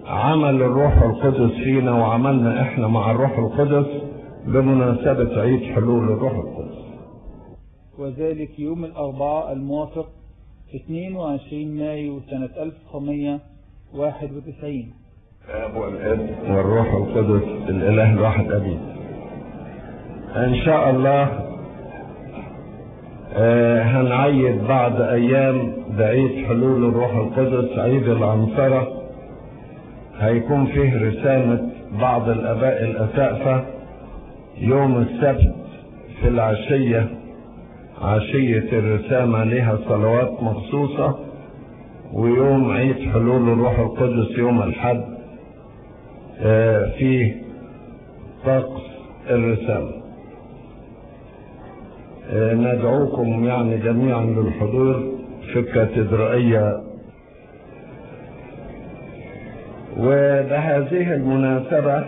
عمل الروح القدس فينا وعملنا احنا مع الروح القدس بمناسبة عيد حلول الروح القدس وذلك يوم الأربعاء الموافق 22 مايو سنة 1991 الاب والابن والروح القدس الاله الواحد امين ان شاء الله آه هنعيد بعد ايام بعيد حلول الروح القدس عيد العنصرة هيكون فيه رسالة بعض الاباء الاسقفة يوم السبت في العشية عشية الرسامة لها صلوات مخصوصة ويوم عيد حلول الروح القدس يوم الحد آه في طقس الرسالة آه ندعوكم يعني جميعا للحضور في الكاتدرائية وبهذه المناسبة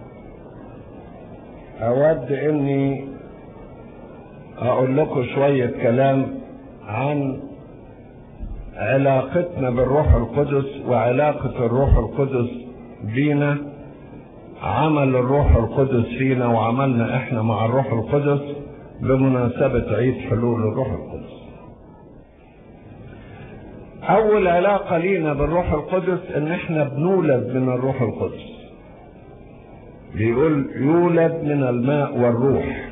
أود إني أقول لكم شوية كلام عن علاقتنا بالروح القدس وعلاقة الروح القدس بينا عمل الروح القدس فينا وعملنا احنا مع الروح القدس بمناسبة عيد حلول الروح القدس اول علاقة لينا بالروح القدس ان احنا بنولد من الروح القدس بيقول يولد من الماء والروح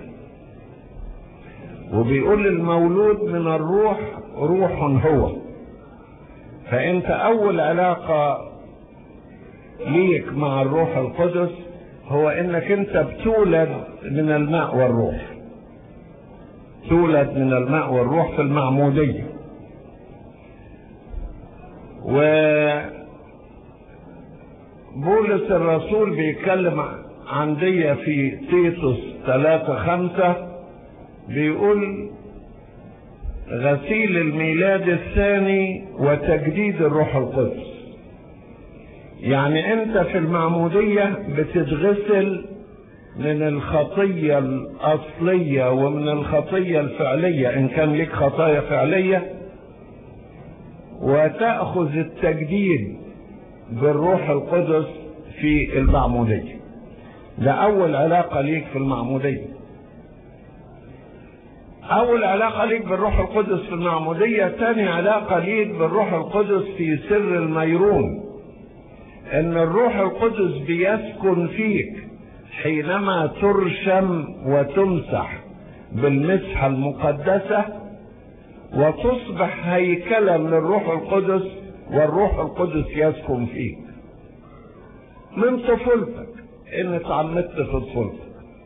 وبيقول المولود من الروح روح هو فانت اول علاقة ليك مع الروح القدس هو انك انت بتولد من الماء والروح تولد من الماء والروح في المعمودية و بولس الرسول بيتكلم عن دي في تيتوس ثلاثة خمسة بيقول غسيل الميلاد الثاني وتجديد الروح القدس يعني انت في المعمودية بتتغسل من الخطية الأصلية ومن الخطية الفعلية إن كان لك خطايا فعلية وتأخذ التجديد بالروح القدس في المعمودية ده أول علاقة ليك في المعمودية أول علاقة ليك بالروح القدس في المعمودية تاني علاقة ليك بالروح القدس في سر الميرون ان الروح القدس بيسكن فيك حينما ترشم وتمسح بالمسحة المقدسة وتصبح هيكلا للروح القدس والروح القدس يسكن فيك من طفولتك ان اتعمدت في طفولتك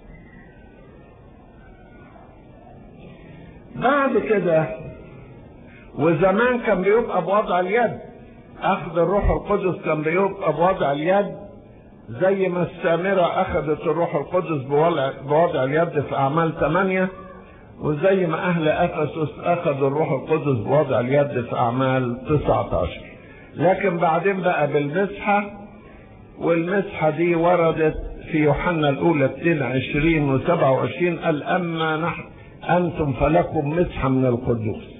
بعد كده وزمان كان بيبقى بوضع اليد اخذ الروح القدس كان بيبقى بوضع اليد زي ما السامرة اخذت الروح القدس بوضع, بوضع اليد في اعمال ثمانية وزي ما اهل افسس اخذوا الروح القدس بوضع اليد في اعمال 19 لكن بعدين بقى بالمسحة والمسحة دي وردت في يوحنا الاولى 22 و27 قال اما نحن انتم فلكم مسحة من القدوس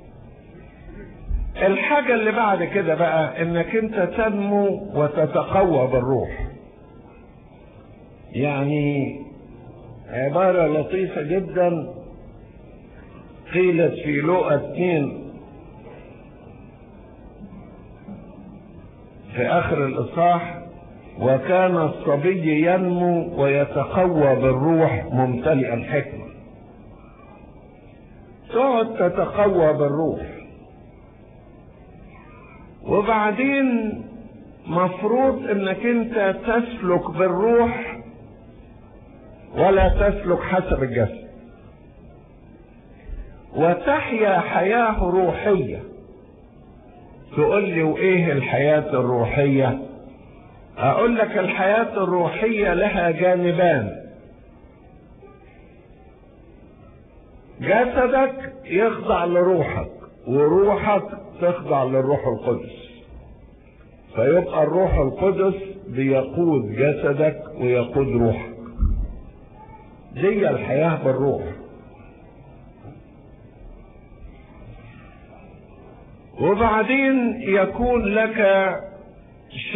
الحاجة اللي بعد كده بقى انك انت تنمو وتتقوى بالروح يعني عبارة لطيفة جدا قيلت في لقى اتنين في اخر الاصحاح وكان الصبي ينمو ويتقوى بالروح ممتلئا حكمة تقعد تتقوى بالروح وبعدين مفروض انك انت تسلك بالروح ولا تسلك حسب الجسد وتحيا حياة روحية تقول لي وايه الحياة الروحية اقول لك الحياة الروحية لها جانبان جسدك يخضع لروحك وروحك تخضع للروح القدس فيبقى الروح القدس بيقود جسدك ويقود روحك دي الحياة بالروح وبعدين يكون لك